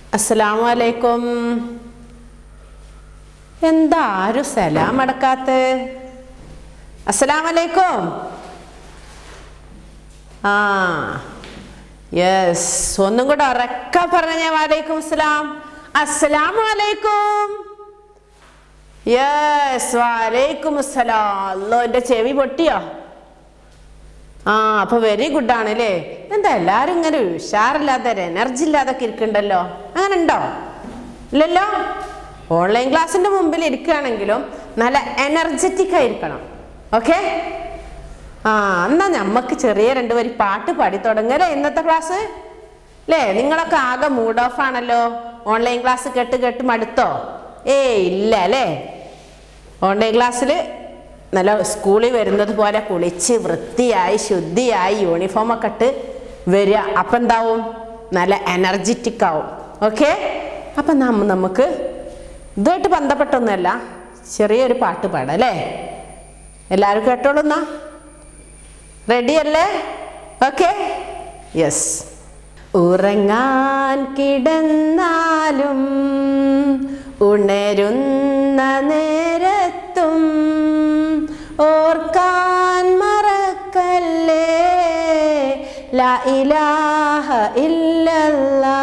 അസ്സലാമു അലൈക്കും എന്താ ആരും സലാം അടക്കാത്ത അസ്സലാമു അലൈക്കും ആ യെസ് ഒന്നും കൂടെ ഉറക്ക പറഞ്ഞ വാലൈക്കും അസ്സലാം അസ്സലാമു അലൈക്കും യെസ് വാലൈക്കും അസ്സലാം അല്ലോ എൻ്റെ ചെവി പൊട്ടിയോ ആ അപ്പൊ വെരി ഗുഡ് ആണ് അല്ലേ എന്താ എല്ലാരും ഇങ്ങനെ ഉഷാറില്ലാതെ ഒരു എനർജി ഇല്ലാതൊക്കെ ഇരിക്കണ്ടല്ലോ അങ്ങനെ ഉണ്ടോ ഇല്ലല്ലോ ഓൺലൈൻ ക്ലാസ്സിന്റെ മുമ്പിൽ ഇരിക്കുകയാണെങ്കിലും നല്ല എനർജറ്റിക് ആയിരിക്കണം ഓക്കെ ആ എന്നാ നമ്മക്ക് ചെറിയ രണ്ട് വരി പാട്ട് പാടി തുടങ്ങല്ലേ ഇന്നത്തെ ക്ലാസ് അല്ലേ നിങ്ങളൊക്കെ ആകെ മൂഡ് ഓഫ് ആണല്ലോ ഓൺലൈൻ ക്ലാസ് കേട്ട് കേട്ട് മടുത്തോ ഏയ് ഇല്ല അല്ലേ ഓൺലൈൻ ക്ലാസ്സിൽ നല്ല സ്കൂളിൽ വരുന്നത് പോലെ കുളിച്ച് വൃത്തിയായി ശുദ്ധിയായി യൂണിഫോം ഒക്കെ ഇട്ട് വരിക അപ്പം എന്താവും നല്ല എനർജറ്റിക് ആവും ഓക്കെ അപ്പം നമ്മ നമുക്ക് ഇതുമായിട്ട് ബന്ധപ്പെട്ടൊന്നുമല്ല ചെറിയൊരു പാട്ട് പാടാം അല്ലേ എല്ലാവരും കേട്ടോളൂ എന്നാ റെഡി അല്ലേ ഓക്കെ യെസ് ഉറങ്ങാൻ കിടന്നാലും ഉണരുന്ന നേരത്തും ഓർക്കാൻ മറക്കല്ലേ ലാ ഇലാഹ ഇല്ലല്ലാ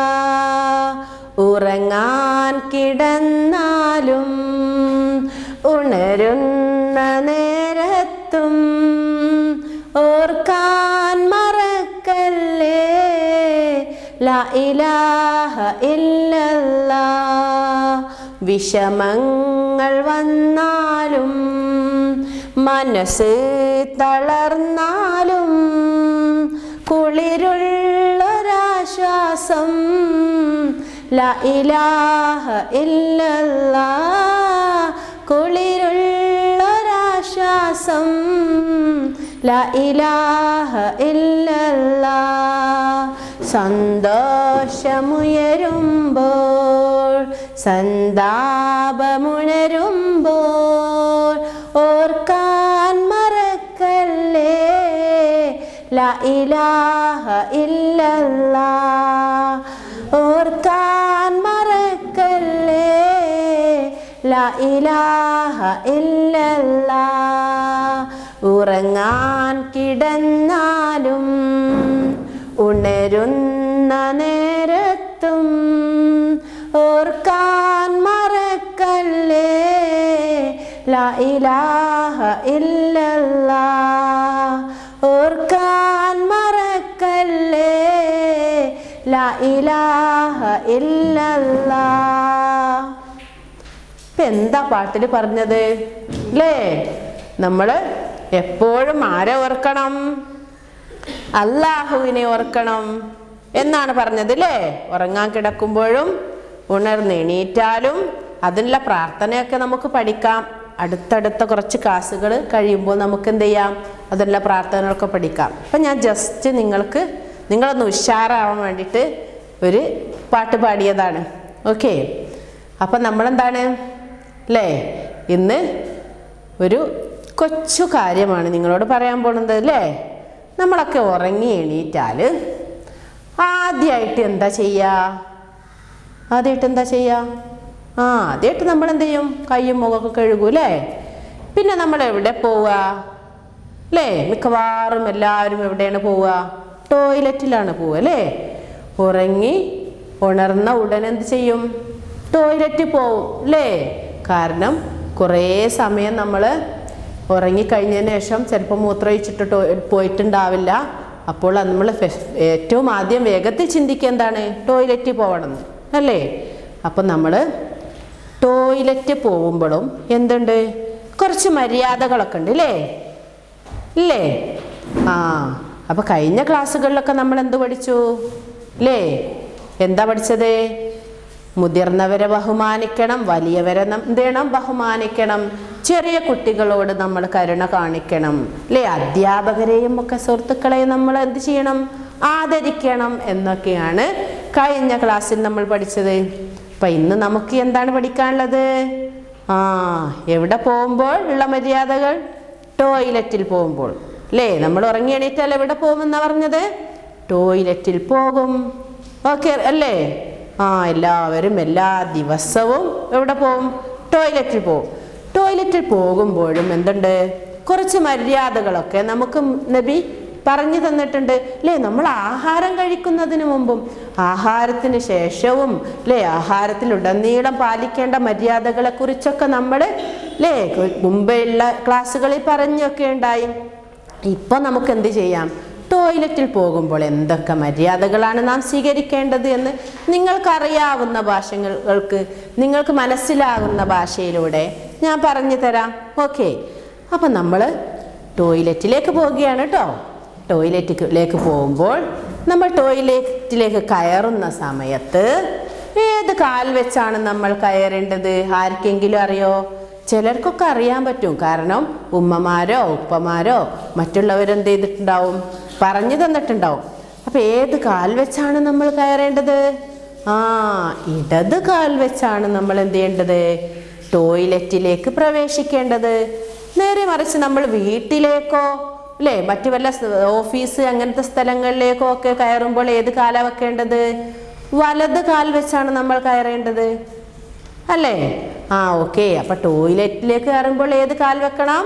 ഉറങ്ങാൻ കിടന്നാലും ഉണരുന്ന നേരത്തും ഓർക്കാൻ മറക്കല്ലേ ലാ ഇലാഹ ഇല്ലല്ലാ വിഷമങ്ങൾ വന്നാലും മനസ്സ് തളർന്നാലും കുളിരുള്ളൊരാശ്വാസം ലാ ഇലാഹ ഇല്ലല്ലാ കുളിരുള്ളൊരാശ്വാസം ലാ ഇലാഹ ഇല്ലല്ലാ സന്തോഷമുയരുമ്പോൾ സന്താപമുണരുമ്പോൾ ഓർക്കാൻ മറക്കല്ലേ ലാ ഇലാഹ ഇല്ലല്ലാ ഓർക്കാൻ മറക്കല്ലേ ലാ ഇലാഹ ഇല്ലല്ലാ ഉറങ്ങാൻ കിടന്നാലും ഉണരുന്ന നേരത്തും ഓർക്കാൻ മറക്കല്ലേ ലാ ഇലാഹ ഇല്ലല്ലാ ഓർക്കാൻ മറക്കല്ലേ ലാ ഇലാഹ ഇല്ലല്ലാ ഇപ്പൊ എന്താ പാട്ടിൽ പറഞ്ഞത് അല്ലേ നമ്മൾ എപ്പോഴും ആരെ ഓർക്കണം അള്ളാഹുവിനെ ഓർക്കണം എന്നാണ് പറഞ്ഞത് അല്ലേ ഉറങ്ങാൻ കിടക്കുമ്പോഴും ഉണർന്നെണീറ്റാലും അതിനുള്ള പ്രാർത്ഥനയൊക്കെ നമുക്ക് പഠിക്കാം അടുത്തടുത്ത കുറച്ച് ക്ലാസ്സുകൾ കഴിയുമ്പോൾ നമുക്ക് എന്ത് ചെയ്യാം അതിനുള്ള പ്രാർത്ഥനകളൊക്കെ പഠിക്കാം അപ്പം ഞാൻ ജസ്റ്റ് നിങ്ങൾക്ക് നിങ്ങളൊന്ന് ഉഷാറാവാൻ വേണ്ടിയിട്ട് ഒരു പാട്ട് പാടിയതാണ് ഓക്കെ അപ്പം നമ്മളെന്താണ് അല്ലേ ഇന്ന് ഒരു കൊച്ചു കാര്യമാണ് നിങ്ങളോട് പറയാൻ പോണത് അല്ലേ നമ്മളൊക്കെ ഉറങ്ങി എണീറ്റാൽ ആദ്യമായിട്ട് എന്താ ചെയ്യുക ആദ്യമായിട്ട് എന്താ ചെയ്യുക ആ ആദ്യമായിട്ട് നമ്മൾ എന്ത് ചെയ്യും കയ്യും മുഖമൊക്കെ കഴുകും അല്ലേ പിന്നെ നമ്മൾ എവിടെ പോവുക അല്ലേ മിക്കവാറും എല്ലാവരും എവിടെയാണ് പോവുക ടോയ്ലറ്റിലാണ് പോവുക അല്ലേ ഉറങ്ങി ഉണർന്ന ഉടനെ എന്ത് ചെയ്യും ടോയ്ലറ്റിൽ പോവും അല്ലേ കാരണം കുറേ സമയം നമ്മൾ ഉറങ്ങിക്കഴിഞ്ഞതിന് ശേഷം ചിലപ്പോൾ മൂത്രമൊഴിച്ചിട്ട് ടോ പോയിട്ടുണ്ടാവില്ല അപ്പോൾ നമ്മൾ ഏറ്റവും ആദ്യം വേഗത്തിൽ ചിന്തിക്കുക എന്താണ് ടോയ്ലറ്റിൽ പോകണം എന്ന്. അല്ലേ അപ്പം നമ്മൾ ടോയ്ലറ്റ് പോകുമ്പോഴും എന്തുണ്ട് കുറച്ച് മര്യാദകളൊക്കെ ഉണ്ട് അല്ലേ ഇല്ലേ ആ അപ്പോൾ കഴിഞ്ഞ ക്ലാസ്സുകളിലൊക്കെ നമ്മൾ എന്ത് പഠിച്ചു അല്ലേ എന്താ പഠിച്ചത് മുതിർന്നവരെ ബഹുമാനിക്കണം വലിയവരെ നം- എന്ത് ചെയ്യണം ബഹുമാനിക്കണം ചെറിയ കുട്ടികളോട് നമ്മൾ കരുണ കാണിക്കണം അല്ലേ അധ്യാപകരെയും ഒക്കെ സുഹൃത്തുക്കളെയും നമ്മൾ എന്ത് ചെയ്യണം ആദരിക്കണം എന്നൊക്കെയാണ് കഴിഞ്ഞ ക്ലാസ്സിൽ നമ്മൾ പഠിച്ചത് അപ്പം ഇന്ന് നമുക്ക് എന്താണ് പഠിക്കാനുള്ളത് ആ എവിടെ പോകുമ്പോൾ ഉള്ള മര്യാദകൾ ടോയ്ലറ്റിൽ പോകുമ്പോൾ അല്ലേ നമ്മൾ ഉറങ്ങി എണീറ്റാൽ എവിടെ പോകുമെന്നാ പറഞ്ഞത് ടോയ്ലറ്റിൽ പോകും ഓക്കെ അല്ലേ ആ എല്ലാവരും എല്ലാ ദിവസവും എവിടെ പോവും ടോയ്ലറ്റിൽ പോവും ടോയ്ലറ്റിൽ പോകുമ്പോഴും എന്തുണ്ട് കുറച്ച് മര്യാദകളൊക്കെ നമുക്ക് നബി പറഞ്ഞു തന്നിട്ടുണ്ട് അല്ലേ നമ്മൾ ആഹാരം കഴിക്കുന്നതിന് മുമ്പും ആഹാരത്തിന് ശേഷവും അല്ലേ ആഹാരത്തിലുടനീളം പാലിക്കേണ്ട മര്യാദകളെ കുറിച്ചൊക്കെ നമ്മൾ അല്ലേ മുമ്പെയുള്ള ക്ലാസ്സുകളിൽ പറഞ്ഞൊക്കെ ഉണ്ടായി ഇപ്പൊ നമുക്ക് എന്ത് ചെയ്യാം ടോയ്ലറ്റിൽ പോകുമ്പോൾ എന്തൊക്കെ മര്യാദകളാണ് നാം സ്വീകരിക്കേണ്ടത് എന്ന് നിങ്ങൾക്കറിയാവുന്ന ഭാഷകൾക്ക് നിങ്ങൾക്ക് മനസ്സിലാകുന്ന ഭാഷയിലൂടെ ഞാൻ പറഞ്ഞു തരാം ഓക്കെ അപ്പം നമ്മൾ ടോയ്ലറ്റിലേക്ക് പോവുകയാണ് കേട്ടോ ടോയ്ലറ്റിലേക്ക് പോകുമ്പോൾ നമ്മൾ ടോയ്ലറ്റിലേക്ക് കയറുന്ന സമയത്ത് ഏത് കാൽ വെച്ചാണ് നമ്മൾ കയറേണ്ടത് ആർക്കെങ്കിലും അറിയോ ചിലർക്കൊക്കെ അറിയാൻ പറ്റും കാരണം ഉമ്മമാരോ ഉപ്പമാരോ മറ്റുള്ളവരെന്ത് ചെയ്തിട്ടുണ്ടാവും പറഞ്ഞു തന്നിട്ടുണ്ടാവും അപ്പൊ ഏത് കാൽ വെച്ചാണ് നമ്മൾ കയറേണ്ടത് ആ ഇടത് കാൽ വെച്ചാണ് നമ്മൾ എന്ത് ചെയ്യേണ്ടത് ടോയ്ലറ്റിലേക്ക് പ്രവേശിക്കേണ്ടത് നേരെ മറിച്ച് നമ്മൾ വീട്ടിലേക്കോ അല്ലേ മറ്റു വല്ല സ് ഓഫീസ് അങ്ങനത്തെ സ്ഥലങ്ങളിലേക്കോ ഒക്കെ കയറുമ്പോൾ ഏത് കാല വെക്കേണ്ടത് വലത് കാൽ വെച്ചാണ് നമ്മൾ കയറേണ്ടത് അല്ലേ ആ ഓക്കെ അപ്പൊ ടോയ്ലറ്റിലേക്ക് കയറുമ്പോൾ ഏത് കാൽ വെക്കണം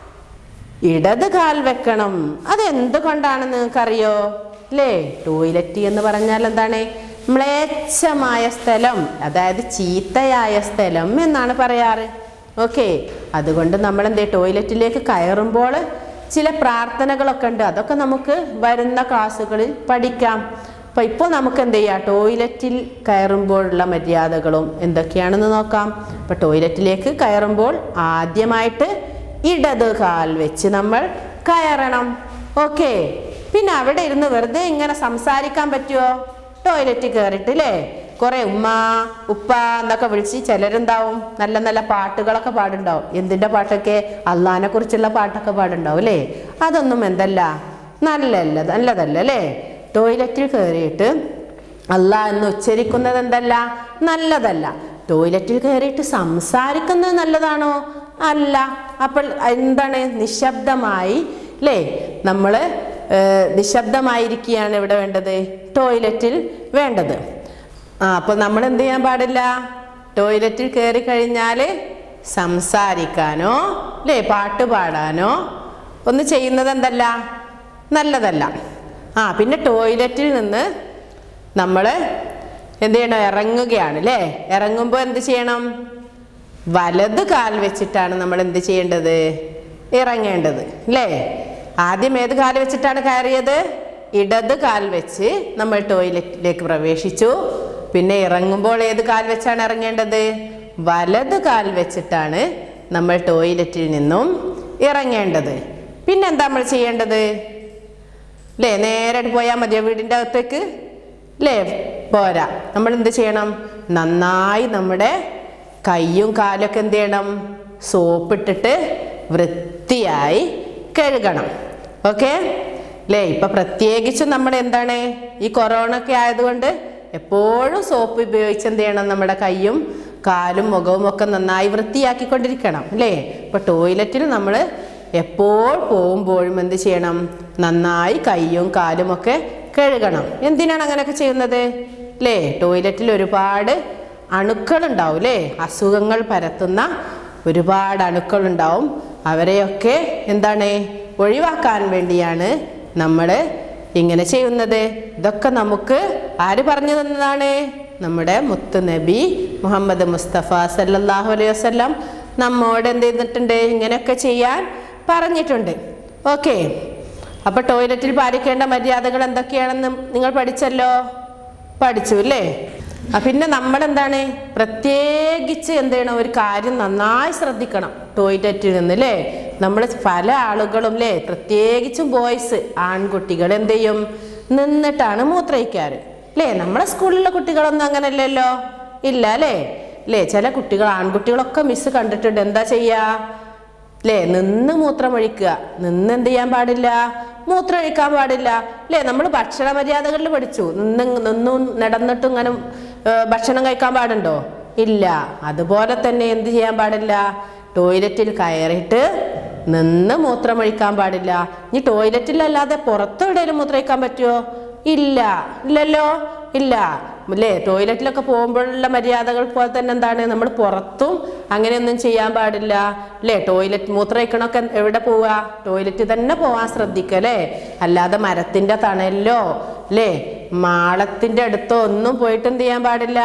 ഇടത് കാൽ വെക്കണം അതെന്തുകൊണ്ടാണ് നിങ്ങൾക്കറിയോ അല്ലേ ടോയ്ലറ്റ് എന്ന് പറഞ്ഞാൽ എന്താണ് മ്ലേച്ഛമായ സ്ഥലം അതായത് ചീത്തയായ സ്ഥലം എന്നാണ് പറയാറ് ഓക്കെ അതുകൊണ്ട് നമ്മൾ എന്തേ ടോയ്ലറ്റിലേക്ക് കയറുമ്പോൾ ചില പ്രാർത്ഥനകളൊക്കെ ഉണ്ട് അതൊക്കെ നമുക്ക് വരുന്ന ക്ലാസ്സുകളിൽ പഠിക്കാം അപ്പോൾ ഇപ്പോൾ നമുക്ക് എന്ത് ചെയ്യാം ടോയ്ലറ്റിൽ കയറുമ്പോഴുള്ള മര്യാദകളും എന്തൊക്കെയാണെന്ന് നോക്കാം അപ്പോൾ ടോയ്ലറ്റിലേക്ക് കയറുമ്പോൾ ആദ്യമായിട്ട് ഇടത് കാൽ വെച്ച് നമ്മൾ കയറണം ഓക്കെ പിന്നെ അവിടെ ഇരുന്ന് വെറുതെ ഇങ്ങനെ സംസാരിക്കാൻ പറ്റുമോ ടോയ്ലറ്റിൽ കയറിയിട്ട് അല്ലേ കുറെ ഉമ്മ ഉപ്പ എന്നൊക്കെ വിളിച്ച് ചിലരെന്താവും നല്ല നല്ല പാട്ടുകളൊക്കെ പാടുണ്ടാവും എന്തിൻ്റെ പാട്ടൊക്കെ അള്ളഹാനെ കുറിച്ചുള്ള പാട്ടൊക്കെ പാടുണ്ടാവും അല്ലേ അതൊന്നും എന്തല്ല നല്ലല്ല നല്ലതല്ല അല്ലേ ടോയ്ലറ്റിൽ കയറിയിട്ട് അല്ല എന്ന് ഉച്ചരിക്കുന്നത് എന്തല്ല നല്ലതല്ല ടോയ്ലറ്റിൽ കയറിയിട്ട് സംസാരിക്കുന്നത് നല്ലതാണോ അല്ല അപ്പോൾ എന്താണ് നിശബ്ദമായി അല്ലേ നമ്മൾ നിശബ്ദമായിരിക്കുകയാണ് ഇവിടെ വേണ്ടത് ടോയ്ലറ്റിൽ വേണ്ടത് ആ അപ്പോൾ നമ്മൾ എന്ത് ചെയ്യാൻ പാടില്ല ടോയ്ലറ്റിൽ കയറി കഴിഞ്ഞാൽ സംസാരിക്കാനോ അല്ലേ പാട്ട് പാടാനോ ഒന്ന് ചെയ്യുന്നത് എന്തല്ല നല്ലതല്ല ആ പിന്നെ ടോയ്ലറ്റിൽ നിന്ന് നമ്മൾ എന്ത് ചെയ്യണം ഇറങ്ങുകയാണ് അല്ലേ ഇറങ്ങുമ്പോൾ എന്ത് ചെയ്യണം വലത് കാൽ വെച്ചിട്ടാണ് നമ്മൾ എന്ത് ചെയ്യേണ്ടത് ഇറങ്ങേണ്ടത് അല്ലേ ആദ്യം ഏത് കാൽ വെച്ചിട്ടാണ് കയറിയത് ഇടത് കാൽ വെച്ച് നമ്മൾ ടോയ്ലറ്റിലേക്ക് പ്രവേശിച്ചു പിന്നെ ഇറങ്ങുമ്പോൾ ഏത് കാൽ വെച്ചാണ് ഇറങ്ങേണ്ടത് വലത് കാൽ വെച്ചിട്ടാണ് നമ്മൾ ടോയ്ലറ്റിൽ നിന്നും ഇറങ്ങേണ്ടത് പിന്നെന്താ നമ്മൾ ചെയ്യേണ്ടത് അല്ലേ നേരെ പോയാൽ മതിയോ വീടിൻ്റെ അകത്തേക്ക് അല്ലേ പോരാ നമ്മൾ എന്ത് ചെയ്യണം നന്നായി നമ്മുടെ കയ്യും കാലൊക്കെ എന്ത് ചെയ്യണം സോപ്പിട്ടിട്ട് വൃത്തിയായി കഴുകണം ഓക്കെ അല്ലേ ഇപ്പൊ പ്രത്യേകിച്ചും നമ്മൾ എന്താണ് ഈ കൊറോണ ഒക്കെ ആയതുകൊണ്ട് എപ്പോഴും സോപ്പ് ഉപയോഗിച്ച് എന്ത് ചെയ്യണം നമ്മുടെ കൈയും കാലും മുഖവും ഒക്കെ നന്നായി വൃത്തിയാക്കിക്കൊണ്ടിരിക്കണം അല്ലേ ഇപ്പൊ ടോയ്ലറ്റിൽ നമ്മൾ എപ്പോൾ പോകുമ്പോഴും എന്ത് ചെയ്യണം നന്നായി കൈയും കാലും ഒക്കെ കഴുകണം എന്തിനാണ് അങ്ങനെയൊക്കെ ചെയ്യുന്നത് അല്ലേ ടോയ്ലറ്റിൽ ഒരുപാട് അണുക്കളുണ്ടാവും അല്ലേ അസുഖങ്ങൾ പരത്തുന്ന ഒരുപാട് അണുക്കളുണ്ടാവും അവരെയൊക്കെ എന്താണ് ഒഴിവാക്കാൻ വേണ്ടിയാണ് നമ്മൾ ഇങ്ങനെ ചെയ്യുന്നത് ഇതൊക്കെ നമുക്ക് ആര് പറഞ്ഞു തന്നതാണ് നമ്മുടെ മുത്ത് നബി മുഹമ്മദ് മുസ്തഫ സല്ലല്ലാഹു അലൈഹി വസല്ലം നമ്മോട് എന്ത് ചെയ്തിട്ടുണ്ട് ഇങ്ങനെയൊക്കെ ചെയ്യാൻ പറഞ്ഞിട്ടുണ്ട് ഓക്കെ അപ്പോൾ ടോയ്ലറ്റിൽ പാലിക്കേണ്ട മര്യാദകൾ എന്തൊക്കെയാണെന്ന് നിങ്ങൾ പഠിച്ചല്ലോ പഠിച്ചു അല്ലേ ആ, പിന്നെ നമ്മൾ എന്താണ് പ്രത്യേകിച്ച് എന്ത് ചെയ്യണം ഒരു കാര്യം നന്നായി ശ്രദ്ധിക്കണം ടോയ്ലറ്റിൽ നിന്ന് അല്ലേ നമ്മൾ പല ആളുകളും അല്ലേ പ്രത്യേകിച്ചും ബോയ്സ് ആൺകുട്ടികൾ എന്ത് ചെയ്യും നിന്നിട്ടാണ് മൂത്രയിക്കാറ് അല്ലേ നമ്മളെ സ്കൂളിലെ കുട്ടികളൊന്നും അങ്ങനല്ലല്ലോ ഇല്ല അല്ലേ അല്ലേ ചില കുട്ടികൾ ആൺകുട്ടികളൊക്കെ മിസ് കണ്ടിട്ടുണ്ട് എന്താ ചെയ്യാ അല്ലേ നിന്ന് മൂത്രമൊഴിക്കുക നിന്ന് എന്ത് ചെയ്യാൻ പാടില്ല മൂത്രമൊഴിക്കാൻ പാടില്ല അല്ലേ നമ്മൾ ഭക്ഷണ മര്യാദകളിൽ പഠിച്ചു നിന്ന് നിന്നും നടന്നിട്ടും ഇങ്ങനെ ഏ, ഭക്ഷണം കഴിക്കാൻ പാടുണ്ടോ ഇല്ല അതുപോലെ തന്നെ എന്ത് ചെയ്യാൻ പാടില്ല ടോയ്ലറ്റിൽ കയറിയിട്ട് നിന്ന് മൂത്രമൊഴിക്കാൻ പാടില്ല ഇനി ടോയ്ലറ്റിലല്ലാതെ പുറത്തെവിടെയെങ്കിലും മൂത്രമൊഴിക്കാൻ പറ്റുമോ ഇല്ല ഇല്ലല്ലോ ഇല്ല അല്ലേ ടോയ്ലറ്റിലൊക്കെ പോകുമ്പോഴുള്ള മര്യാദകൾ പോലെ തന്നെ എന്താണ് നമ്മൾ പുറത്തും അങ്ങനെയൊന്നും ചെയ്യാൻ പാടില്ല അല്ലേ ടോയ്ലറ്റ് മൂത്രയിക്കണൊക്കെ എവിടെ പോവുക ടോയ്ലറ്റിൽ തന്നെ പോവാൻ ശ്രദ്ധിക്കുക അല്ലേ അല്ലാതെ മരത്തിന്റെ തണലിലോ അല്ലേ മാളത്തിന്റെ അടുത്തോ ഒന്നും പോയിട്ട് എന്ത് ചെയ്യാൻ പാടില്ല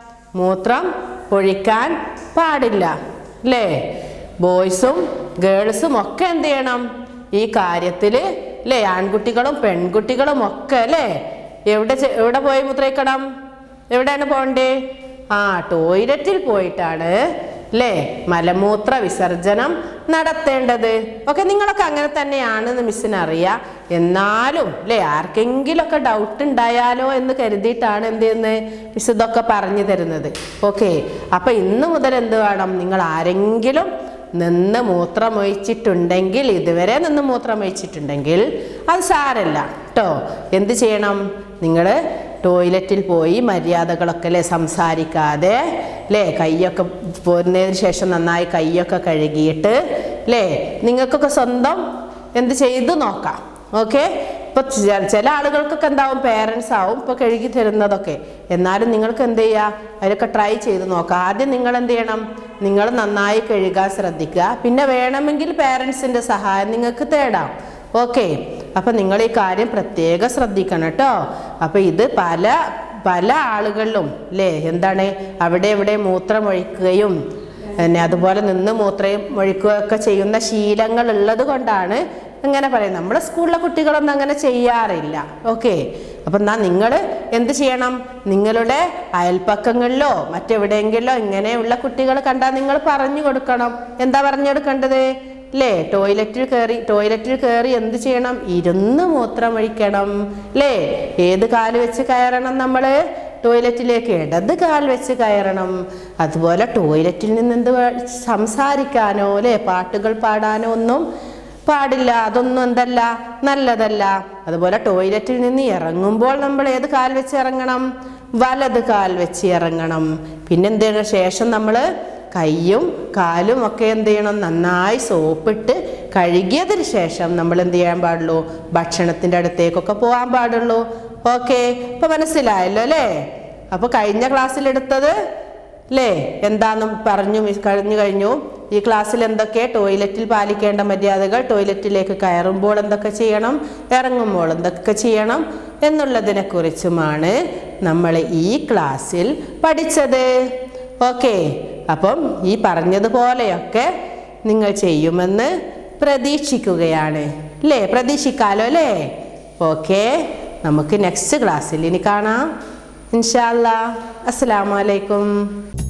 മൂത്രം ഒഴിക്കാൻ പാടില്ല അല്ലേ ബോയ്സും ഗേൾസും ഒക്കെ എന്ത് ചെയ്യണം ഈ കാര്യത്തിൽ അല്ലേ ആൺകുട്ടികളും പെൺകുട്ടികളും ഒക്കെ അല്ലേ എവിടെ ചെ- എവിടെ പോയി മുദ്രയിക്കണം എവിടെയാണ് പോകണ്ടേ ആ ടോയ്ലറ്റിൽ പോയിട്ടാണ് അല്ലേ മലമൂത്ര വിസർജനം നടത്തേണ്ടത് ഓക്കെ നിങ്ങളൊക്കെ അങ്ങനെ തന്നെയാണെന്ന് മിസ്സിന് അറിയാം എന്നാലും അല്ലേ ആർക്കെങ്കിലുമൊക്കെ ഡൗട്ട് ഉണ്ടായാലോ എന്ന് കരുതിയിട്ടാണ് എന്ത് ചെയ്യുന്നത് മിസ് ഇതൊക്കെ പറഞ്ഞു തരുന്നത് ഓക്കെ അപ്പൊ ഇന്ന് മുതൽ എന്ത് വേണം നിങ്ങൾ ആരെങ്കിലും നിന്ന് മൂത്രമൊഴിച്ചിട്ടുണ്ടെങ്കിൽ ഇതുവരെ നിന്ന് മൂത്രമൊഴിച്ചിട്ടുണ്ടെങ്കിൽ അത് സാരല്ല കേട്ടോ എന്ത് ചെയ്യണം നിങ്ങൾ ടോയ്ലറ്റിൽ പോയി മര്യാദകളൊക്കെ അല്ലേ സംസാരിക്കാതെ അല്ലേ കൈയൊക്കെ പോരുന്നതിന് ശേഷം നന്നായി കൈയൊക്കെ കഴുകിയിട്ട് അല്ലേ നിങ്ങൾക്കൊക്കെ സ്വന്തം എന്ത് ചെയ്തു നോക്കാം ഓക്കെ ഇപ്പൊ ചെ- ചില ആളുകൾക്കൊക്കെ എന്താവും പേരൻസ് ആവും ഇപ്പൊ കഴുകി തരുന്നതൊക്കെ എന്നാലും നിങ്ങൾക്ക് എന്ത് ചെയ്യുക അതിലൊക്കെ ട്രൈ ചെയ്ത് നോക്കാം ആദ്യം നിങ്ങൾ എന്ത് ചെയ്യണം നിങ്ങൾ നന്നായി കഴുകാൻ ശ്രദ്ധിക്കുക പിന്നെ വേണമെങ്കിൽ പേരൻസിന്റെ സഹായം നിങ്ങൾക്ക് തേടാം ഓക്കെ അപ്പൊ നിങ്ങൾ ഈ കാര്യം പ്രത്യേകം ശ്രദ്ധിക്കണം കേട്ടോ അപ്പൊ ഇത് പല പല ആളുകളിലും അല്ലേ എന്താണ് അവിടെ ഇവിടെ മൂത്രമൊഴിക്കുകയും പിന്നെ അതുപോലെ നിന്ന് മൂത്രയും ഒഴിക്കുകയൊക്കെ ചെയ്യുന്ന ശീലങ്ങൾ ഉള്ളത് കൊണ്ടാണ് അങ്ങനെ പറയുന്നത് നമ്മുടെ സ്കൂളിലെ കുട്ടികളൊന്നും അങ്ങനെ ചെയ്യാറില്ല ഓക്കെ അപ്പം എന്നാ നിങ്ങൾ എന്ത് ചെയ്യണം നിങ്ങളുടെ അയൽപ്പക്കങ്ങളിലോ മറ്റെവിടെയെങ്കിലോ ഇങ്ങനെയുള്ള കുട്ടികൾ കണ്ടാൽ നിങ്ങൾ പറഞ്ഞു കൊടുക്കണം എന്താ പറഞ്ഞു കൊടുക്കേണ്ടത് അല്ലേ ടോയ്ലറ്റിൽ കയറി ടോയ്ലറ്റിൽ കയറി എന്ത് ചെയ്യണം ഇരുന്ന് മൂത്രം ഒഴിക്കണം അല്ലേ ഏത് കാല് വെച്ച് കയറണം നമ്മൾ ടോയ്ലറ്റിലേക്ക് ഇടത് കാൽ വെച്ച് കയറണം അതുപോലെ ടോയ്ലറ്റിൽ നിന്ന് എന്ത് വേ- സംസാരിക്കാനോ അല്ലേ പാട്ടുകൾ പാടാനോ ഒന്നും പാടില്ല അതൊന്നും എന്തല്ല നല്ലതല്ല അതുപോലെ ടോയ്ലറ്റിൽ നിന്ന് ഇറങ്ങുമ്പോൾ നമ്മൾ ഏത് കാൽ വെച്ച് ഇറങ്ങണം വലത് കാൽ വെച്ച് ഇറങ്ങണം പിന്നെന്തിനു ശേഷം നമ്മൾ കൈയും കാലും ഒക്കെ എന്ത് ചെയ്യണം നന്നായി സോപ്പിട്ട് കഴുകിയതിന് ശേഷം നമ്മൾ എന്ത് ചെയ്യാൻ പാടുള്ളൂ ഭക്ഷണത്തിൻ്റെ അടുത്തേക്കൊക്കെ പോകാൻ പാടുള്ളൂ ഓക്കെ ഇപ്പൊ മനസ്സിലായല്ലോ അല്ലേ അപ്പൊ കഴിഞ്ഞ ക്ലാസ്സിൽ എടുത്തത് അല്ലേ എന്താന്ന് പറഞ്ഞു മിസ് കഴിഞ്ഞു കഴിഞ്ഞു ഈ ക്ലാസ്സിൽ എന്തൊക്കെ ടോയ്ലറ്റിൽ പാലിക്കേണ്ട മര്യാദകൾ ടോയ്ലറ്റിലേക്ക് കയറുമ്പോൾ എന്തൊക്കെ ചെയ്യണം ഇറങ്ങുമ്പോൾ എന്തൊക്കെ ചെയ്യണം എന്നുള്ളതിനെ കുറിച്ചുമാണ് നമ്മൾ ഈ ക്ലാസ്സിൽ പഠിച്ചത് ഓക്കെ അപ്പം ഈ പറഞ്ഞതുപോലെയൊക്കെ നിങ്ങൾ ചെയ്യുമെന്ന് പ്രതീക്ഷിക്കുകയാണ് അല്ലേ പ്രതീക്ഷിക്കാലോ അല്ലേ ഓക്കെ നമുക്ക് നെക്സ്റ്റ് ക്ലാസ്സിൽ ഇനി കാണാം ഇൻഷാല്ലാ അസ്സലാമു അലൈക്കും